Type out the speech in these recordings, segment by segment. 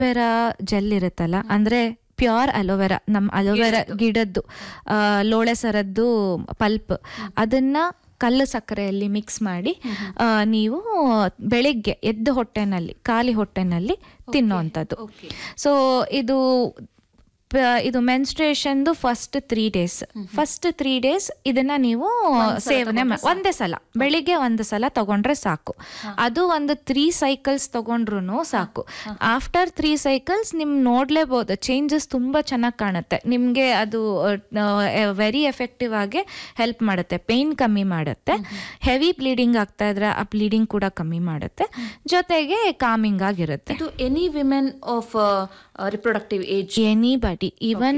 Aloe vera gel ಇರುತ್ತಲ್ಲ ಅಂದ್ರೆ pure aloe vera ನಮ್ಮ ಅಲೋವೆರಾ ಗಿಡದ್ದು ಆ, ಲೋಳೆ ಸರದ್ದು ಪಲ್ಪ್ ಅದನ್ನ ಕಲ್ಲು ಸಕ್ಕರೆಯಲ್ಲಿ ಮಿಕ್ಸ್ ಮಾಡಿ ಆ, ನೀವು ಬೆಳಿಗ್ಗೆ ಎದ್ದ ಹೊಟ್ಟೆನಲ್ಲಿ ಖಾಲಿ ಹೊಟ್ಟೆನಲ್ಲಿ ತಿನ್ನುವಂಥದ್ದು ಓಕೆ ಸೊ ಇದು ಪ- ಇದು ಮೆನ್ಸ್ಟ್ರೇಷನ್ದು first three days first three days ಇದನ್ನ ನೀವು ಸೇವನೆ ಮಾ- ಒಂದೇ ಸಲ ಬೆಳಿಗ್ಗೆ ಒಂದು ಸಲ ತಗೊಂಡ್ರೆ ಸಾಕು ಅದು ಒಂದು ತ್ರೀ ಸೈಕಲ್ಸ್ ತಗೊಂಡ್ರು ಸಾಕು ಆಫ್ಟರ್ ತ್ರೀ ಸೈಕಲ್ಸ್ ನಿಮ್ ನೋಡ್ಲೇಬಹುದು ಚೇಂಜಸ್ ತುಂಬಾ ಚೆನ್ನಾಗಿ ಕಾಣುತ್ತೆ ನಿಮ್ಗೆ ಅದು ವೆರಿ ಎಫೆಕ್ಟಿವ್ ಆಗಿ ಹೆಲ್ಪ್ ಮಾಡುತ್ತೆ ಪೇನ್ ಕಮ್ಮಿ ಮಾಡುತ್ತೆ ಹೆವಿ ಬ್ಲೀಡಿಂಗ್ ಆಗ್ತಾ ಇದ್ರೆ ಆ ಬ್ಲೀಡಿಂಗ್ ಕೂಡ ಕಮ್ಮಿ ಮಾಡುತ್ತೆ ಜೊತೆಗೆ ಕಾಮಿಂಗ್ ಆಗಿರುತ್ತೆ ಇದು any women of reproductive age anybody even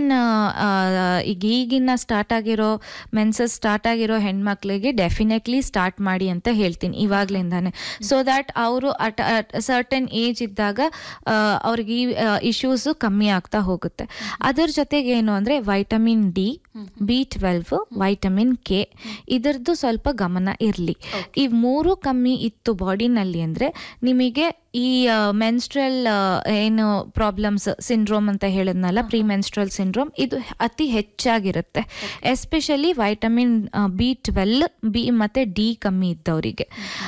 ಈಗ ಈಗಿನ ಸ್ಟಾರ್ಟ್ ಆಗಿರೋ ಮೆನ್ಸಸ್ ಸ್ಟಾರ್ಟ್ ಆಗಿರೋ ಹೆಣ್ಮಕ್ಳಿಗೆ ಡೆಫಿನೆಟ್ಲಿ ಸ್ಟಾರ್ಟ್ ಮಾಡಿ ಅಂತ ಹೇಳ್ತೀನಿ ಇವಾಗ್ಲಿಂದಾನೆ ಸೊ ದ್ಯಾಟ್ ಅವರು ಅಟ್ ಸರ್ಟನ್ ಏಜ್ ಇದ್ದಾಗ ಆ, ಅವ್ರಿಗೆ ಈ ಇಶ್ಯೂಸ್ ಕಮ್ಮಿ ಆಗ್ತಾ ಹೋಗುತ್ತೆ ಅದರ ಜೊತೆಗೆ ಏನು ಅಂದ್ರೆ vitamin D B twelve vitamin K ಇದರದ್ದು ಸ್ವಲ್ಪ ಗಮನ ಇರಲಿ ಈ ಮೂರು ಕಮ್ಮಿ ಇತ್ತು ಬಾಡಿನಲ್ಲಿ ಅಂದ್ರೆ ನಿಮಗೆ ಈ ಮೆನ್ಸ್ಟ್ರಲ್ ಏನು ಪ್ರಾಬ್ಲಮ್ಸ್ ಸಿಂಡ್ರೋಮ್ ಅಂತ ಹೇಳಿದ್ನಲ್ಲ ಪ್ರೀ ಮೆನ್ಸ್ಟ್ರಲ್ ಸಿಂಡ್ರೋಮ್ ಇದು ಅತಿ ಹೆಚ್ಚಾಗಿರುತ್ತೆ especially vitamin B twelve B ಮತ್ತೆ ಡಿ ಕಮ್ಮಿ ಇದ್ದವರಿಗೆ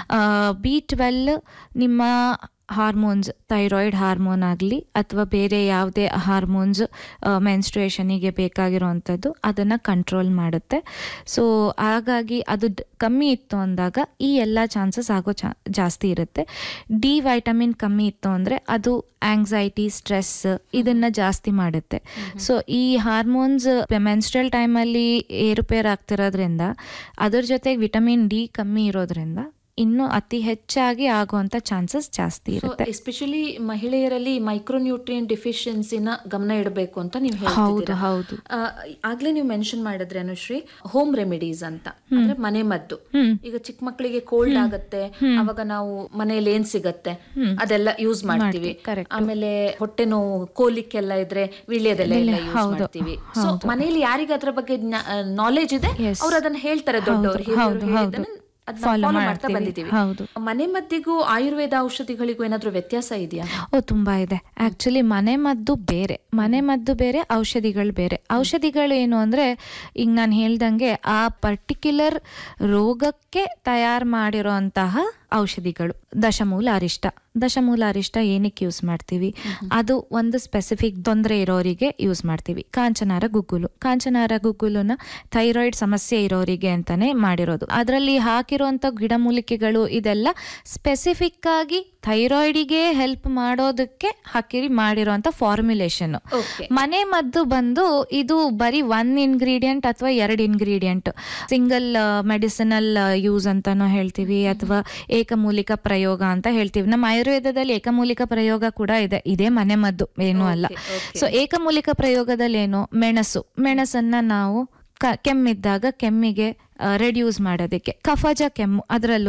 ಬಿ ಟ್ವೆಲ್ ನಿಮ್ಮ ಹಾರ್ಮೋನ್ಸ್ ಥೈರಾಯ್ಡ್ ಹಾರ್ಮೋನ್ ಆಗಲಿ ಅಥವಾ ಬೇರೆ ಯಾವುದೇ ಹಾರ್ಮೋನ್ಸ್ ಮೆನ್ಸ್ಟ್ರೇಷನಿಗೆ ಬೇಕಾಗಿರೋವಂಥದ್ದು ಅದನ್ನು ಕಂಟ್ರೋಲ್ ಮಾಡುತ್ತೆ ಸೊ ಹಾಗಾಗಿ ಅದು ಡ್- ಕಮ್ಮಿ ಇತ್ತು ಅಂದಾಗ ಈ ಎಲ್ಲ ಚಾನ್ಸಸ್ ಆಗೋ ಚಾ ಜಾಸ್ತಿ ಇರುತ್ತೆ ಡಿ ವೈಟಮಿನ್ ಕಮ್ಮಿ ಇತ್ತು ಅಂದರೆ ಅದು ಆಂಗ್ಸೈಟಿ ಸ್ಟ್ರೆಸ್ ಇದನ್ನ ಜಾಸ್ತಿ ಮಾಡುತ್ತೆ ಸೊ ಈ ಹಾರ್ಮೋನ್ಸ್ ಮೆನ್ಸ್ಟ್ರಲ್ ಟೈಮಲ್ಲಿ ಏರುಪೇರು ಆಗ್ತಿರೋದ್ರಿಂದ ಅದ್ರ ಜೊತೆಗೆ ವಿಟಮಿನ್ ಡಿ ಕಮ್ಮಿ ಇರೋದ್ರಿಂದ ಇನ್ನೂ ಅತಿ ಹೆಚ್ಚಾಗಿ ಆಗುವಂತ ಚಾನ್ಸಸ್ ಜಾಸ್ತಿ ಸೊ ಇರುತ್ತೆ ಎಸ್ಪೆಷಲಿ ಮಹಿಳೆಯರಲ್ಲಿ ಮೈಕ್ರೋನ್ಯೂಟ್ರಿಯನ್ ಡಿಫಿಷಿಯನ್ಸಿನ ಗಮನ ಇಡಬೇಕು ಅಂತ ನೀವು ಹೌದು ಹೇಳ್ತಿದ್ದೀರಾ ಹೌದು ಆ, ಆಗ್ಲೇ ನೀವು ಮೆನ್ಷನ್ ಮಾಡಿದ್ರೆ ಅನುಶ್ರೀ ಹೋಮ್ ರೆಮಿಡೀಸ್ ಅಂತ ಅಂದ್ರೆ ಮನೆ ಮದ್ದು ಈಗ ಚಿಕ್ಕ ಮಕ್ಕಳಿಗೆ ಕೋಲ್ಡ್ ಆಗತ್ತೆ ಅವಾಗ ನಾವು ಮನೆಯಲ್ಲಿ ಏನ್ ಸಿಗತ್ತೆ ಅದೆಲ್ಲ ಯೂಸ್ ಮಾಡ್ತೀವಿ correct. ಆಮೇಲೆ ಹೊಟ್ಟೆ ನೋವು ಕೋಲಿಕ್ಕೆಲ್ಲ ಇದ್ರೆ ವಿಳ್ಯದೆಲ್ಲ ಎಲ್ಲ ಯೂಸ್ ಮಾಡ್ತೀವಿ ಸೊ ಮನೆಯಲ್ಲಿ ಯಾರಿಗೆ ಅದ್ರ ಬಗ್ಗೆ ನಾಲೆಜ್ ಇದೆ Yes. ಅವ್ರು ಅದನ್ನ ಹೇಳ್ತಾರೆ ದೊಡ್ಡವರು ಹಿರಿಯರು ಹೇಳಿದ್ದನ್ನ ಅದನ್ನ Follow follow ಮಾಡ್ತಾ ಮಾಡ್ತೀವಿ. ಬಂದಿದ್ದೀವಿ ಹೌದು. ಮನೆ ಮದ್ದಿಗೂ ಆಯುರ್ವೇದ ಔಷಧಿಗಳಿಗೂ ಏನಾದ್ರೂ ವ್ಯತ್ಯಾಸ ಇದೆಯಾ ಓ ತುಂಬಾ ಇದೆ ಆಕ್ಚುಲಿ ಮನೆ ಮದ್ದು ಬೇರೆ ಮನೆ ಮದ್ದು ಬೇರೆ ಔಷಧಿಗಳು ಬೇರೆ ಔಷಧಿಗಳು ಏನು ಅಂದ್ರೆ ಈಗ ನಾನು ಹೇಳ್ದಂಗೆ ಆ ಪರ್ಟಿಕ್ಯುಲರ್ ರೋಗಕ್ಕೆ ತಯಾರು ಮಾಡಿರೋಂತಹ ಔಷಧಿಗಳು ದಶಮೂಲ ಅರಿಷ್ಟ ದಶಮೂಲ ಅರಿಷ್ಟ ಏನಕ್ಕೆ ಯೂಸ್ ಮಾಡ್ತೀವಿ ಅದು ಒಂದು ಸ್ಪೆಸಿಫಿಕ್ ತೊಂದರೆ ಇರೋರಿಗೆ ಯೂಸ್ ಮಾಡ್ತೀವಿ ಕಾಂಚನಾರ ಗುಗ್ಗುಲು ಕಾಂಚನಾರ ಗುಗ್ಗುಲುನ ಥೈರಾಯ್ಡ್ ಸಮಸ್ಯೆ ಇರೋರಿಗೆ ಅಂತಾನೆ ಮಾಡಿರೋದು ಅದರಲ್ಲಿ ಹಾಕಿರುವಂತ ಗಿಡಮೂಲಿಕೆಗಳು ಇದೆಲ್ಲ ಸ್ಪೆಸಿಫಿಕ್ ಆಗಿ ಥೈರಾಯ್ಡಿಗೆ ಹೆಲ್ಪ್ ಮಾಡೋದಕ್ಕೆ ಹಾಕಿರಿ ಮಾಡಿರೋಂಥ ಫಾರ್ಮುಲೇಷನ್ ಓಕೆ ಮನೆ ಮದ್ದು ಬಂದು ಇದು ಬರೀ ಒನ್ ಇಂಗ್ರೀಡಿಯಂಟ್ ಅಥವಾ ಎರಡು ಇಂಗ್ರೀಡಿಯಂಟ್ ಸಿಂಗಲ್ ಮೆಡಿಸಿನಲ್ ಯೂಸ್ ಅಂತಾನೂ ಹೇಳ್ತೀವಿ ಅಥವಾ ಏಕಮೂಲಿಕ ಪ್ರಯೋಗ ಅಂತ ಹೇಳ್ತೀವಿ ನಮ್ಮ ಆಯುರ್ವೇದದಲ್ಲಿ ಏಕಮೂಲಿಕ ಪ್ರಯೋಗ ಕೂಡ ಇದೆ ಇದೇ ಮನೆ ಮದ್ದು ಏನೂ ಅಲ್ಲ okay. ಸೊ ಏಕಮೂಲಿಕ ಪ್ರಯೋಗದಲ್ಲಿ ಏನು ಮೆಣಸು ಮೆಣಸನ್ನ ನಾವು ಕ- ಕೆಮ್ಮಿದ್ದಾಗ ಕೆಮ್ಮಿಗೆ ರೆಡ್ಯೂಸ್ ಮಾಡೋದಕ್ಕೆ ಕಫಜ ಕೆಮ್ಮು ಅದರಲ್ಲೂ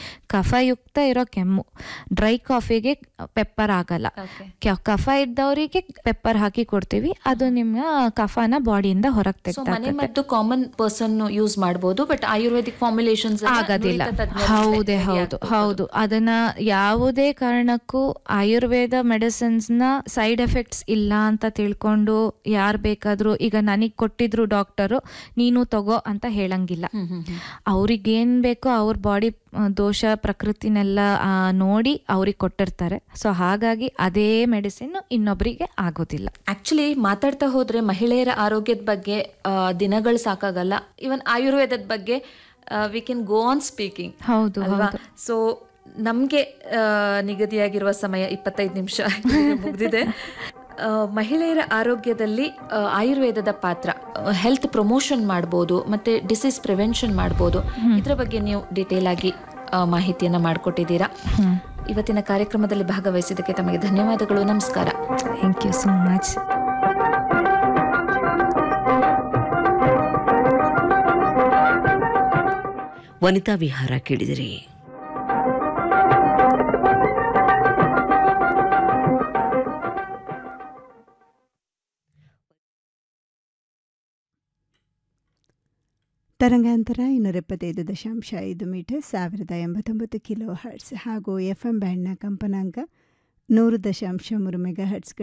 ಕಫಯುಕ್ತ ಇರೋ ಕೆಮ್ಮು ಡ್ರೈ ಕಾಫಿಗೆ ಪೆಪ್ಪರ್ ಆಗಲ್ಲ ಓಕೆ ಕ- ಕಫ ಇದ್ದವರಿಗೆ ಪೆಪ್ಪರ್ ಹಾಕಿ ಕೊಡ್ತೀವಿ ಅದು ನಿಮ್ಮ ಕಫನ ಬಾಡಿಯಿಂದ ಹೊರಗೆ ಸೊ ಮನೆ ತೆಗ್ದಾಕತ್ತೆ ಮದ್ದು ಕಾಮನ್ ಪರ್ಸನ್ ಯೂಸ್ ಮಾಡಬಹುದು ಬಟ್ ಆಯುರ್ವೇದಿಕ್ ಫಾರ್ಮುಲೇಷನ್ಸ್ ಆಗೋದಿಲ್ಲ ಹೌದೇ ಹೌದು ಹೌದು ಅದನ್ನ ಯಾವುದೇ ಕಾರಣಕ್ಕೂ ಆಯುರ್ವೇದ ಮೆಡಿಸಿನ್ಸ್ ನ ಸೈಡ್ ಎಫೆಕ್ಟ್ಸ್ ಇಲ್ಲ ಅಂತ ತಿಳ್ಕೊಂಡು ಯಾರು ಬೇಕಾದ್ರೂ ಈಗ ನನಗೆ ಕೊಟ್ಟಿದ್ರು ಡಾಕ್ಟರು ನೀನು ತಗೋ ಅಂತ ಹೇಳಂಗಿಲ್ಲ ಅವ್ರಿಗೇನ್ ಬೇಕೋ ಅವ್ರ ಬಾಡಿ ದೋಷ ಪ್ರಕೃತಿನೆಲ್ಲ ಆ, ನೋಡಿ ಅವ್ರಿಗೆ ಕೊಟ್ಟಿರ್ತಾರೆ ಸೊ ಹಾಗಾಗಿ ಅದೇ ಮೆಡಿಸಿನ್ ಇನ್ನೊಬ್ರಿಗೆ ಆಗೋದಿಲ್ಲ ಆಕ್ಚುಲಿ ಮಾತಾಡ್ತಾ ಹೋದ್ರೆ ಮಹಿಳೆಯರ ಆರೋಗ್ಯದ ಬಗ್ಗೆ ದಿನಗಳು ಸಾಕಾಗಲ್ಲ ಇವನ್ ಆಯುರ್ವೇದದ ಬಗ್ಗೆ we can go on speaking ಹೌದು ಅಲ್ವಾ ಸೊ ನಮಗೆ ನಿಗದಿಯಾಗಿರುವ ಸಮಯ ಇಪ್ಪತ್ತೈದು ನಿಮಿಷ ಮುಗಿದಿದೆ ಆ, ಮಹಿಳೆಯರ ಆರೋಗ್ಯದಲ್ಲಿ ಆ, ಆಯುರ್ವೇದದ ಪಾತ್ರ ಹೆಲ್ತ್ ಪ್ರಮೋಷನ್ ಮಾಡ್ಬೋದು ಮತ್ತೆ ಡಿಸೀಸ್ ಪ್ರಿವೆನ್ಷನ್ ಮಾಡ್ಬೋದು ಇದರ ಬಗ್ಗೆ ನೀವು ಡಿಟೇಲ್ ಆಗಿ ಆ, ಮಾಹಿತಿಯನ್ನ ಮಾಡಿಕೊಟ್ಟಿದ್ದೀರಾ ಇವತ್ತಿನ ಕಾರ್ಯಕ್ರಮದಲ್ಲಿ ಭಾಗವಹಿಸಿದ್ದಕ್ಕೆ ತಮಗೆ ಧನ್ಯವಾದಗಳು ನಮಸ್ಕಾರ thank you so much Vanitha Vihara ಕೇಳಿದಿರಿ ತರಂಗಾಂತರ ಇನ್ನೂರ ಎಪ್ಪತ್ತೈದು ದಶಾಂಶ ಐದು ಮೀಟರ್ ಸಾವಿರದ ಎಂಬತ್ತೊಂಬತ್ತು ಕಿಲೋ ಹರ್ಟ್ಸ್ ಹಾಗೂ ಎಫ್ ಎಂ ಬ್ಯಾಂಡ್ನ ಕಂಪನಾಂಕ ನೂರು ದಶಾಂಶ ಮೂರು ಮೆಗಾ ಹರ್ಟ್ಸ್